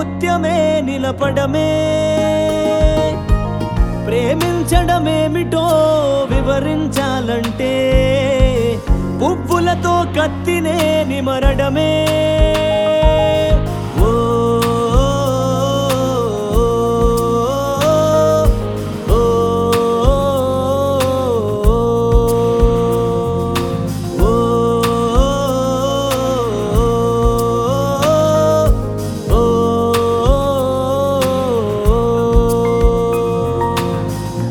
ముత్యమే నిలపడమే ప్రేమించడమేమిటో వివరించాలంటే పువ్వులతో కత్తినే నిమరడమే ఓ ఓ ఓ ఓ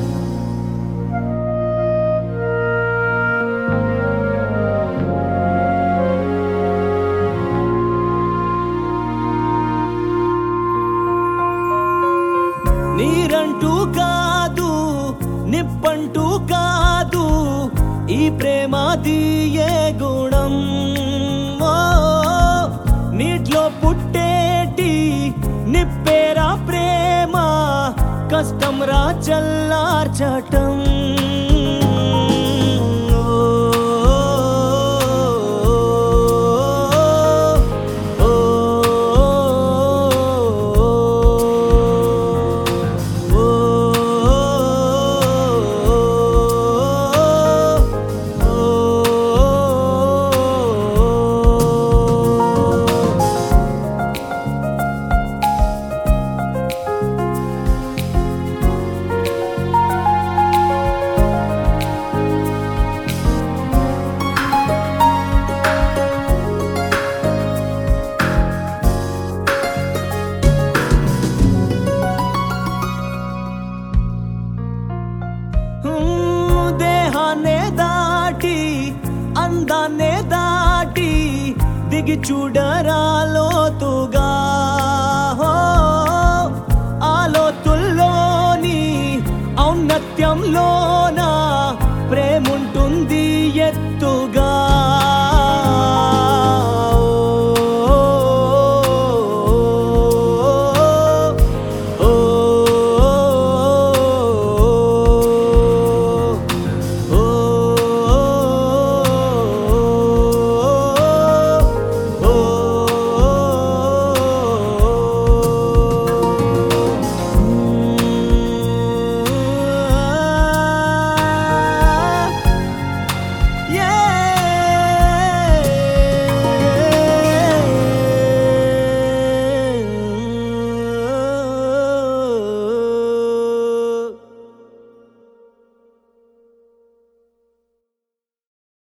నీరంటూ కాదు నిప్పంటూ కాదు ఈ ప్రేమాది ఏ గుణం ఓ, నీటిలో పుట్టేటి నిప్పేరా ప్రేమ కష్టం రా చల్లార్చటం ఓ, హ్మ్, దేహాన్నే దాటి అందాన్నే దాటి దిగి చూడరాలోతుగా హో, ఆలోతుల్లోని ఔన్నత్యంలో